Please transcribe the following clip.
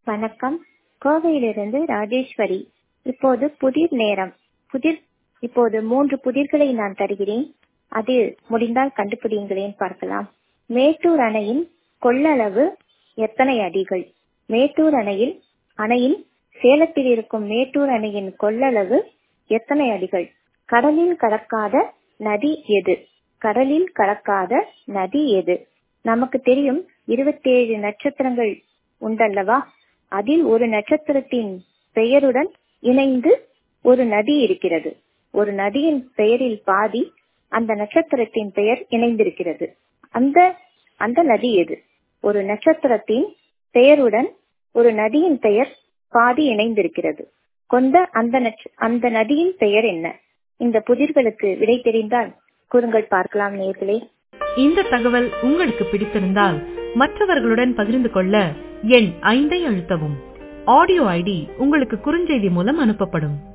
வணக்கம் கோவையிலிருந்து ராஜேஸ்வரி இப்போது புதிர் நேரம் புதிர் இப்போது மூன்று புதிர்களை நான் தருகிறேன் அது முடிந்தால் கண்டுபிடிங்களேன் பார்க்கலாம் மேட்டூர் அணையின் கொள்ளளவு எத்தனை அடிகள் மேட்டூர் அணையில் அணையில் சேலத்தில் இருக்கும் மேட்டூர் அணையின் கொள்ளளவு எத்தனை அடிகள் கடலில் கலக்காத நதி எது கடலில் கலக்காத நதி எது நமக்கு தெரியும் இருபத்தேழு நட்சத்திரங்கள் உண்டல்லவா அதில் ஒரு நட்சத்திரத்தின் பெயருடன் இணைந்து ஒரு நதி இருக்கிறது ஒரு நதியின் பெயரில் பாதி அந்த நட்சத்திரத்தின் பெயர் இணைந்திருக்கிறது அந்த அந்த நதி எது ஒரு நட்சத்திரத்தின் பெயருடன் ஒரு நதியின் பெயர் பாதி இணைந்திருக்கிறது கொண்ட அந்த அந்த நதியின் பெயர் என்ன இந்த புதிர்களுக்கு விடை தெரிந்தால் கூறுங்கள் பார்க்கலாம் நேர்களே இந்த தகவல் உங்களுக்கு பிடித்திருந்தால் மற்றவர்களுடன் பகிர்ந்து கொள்ள எண் ஐந்தை அழுத்தவும் ஆடியோ ஐடி உங்களுக்கு குறுஞ்செய்தி மூலம் அனுப்பப்படும்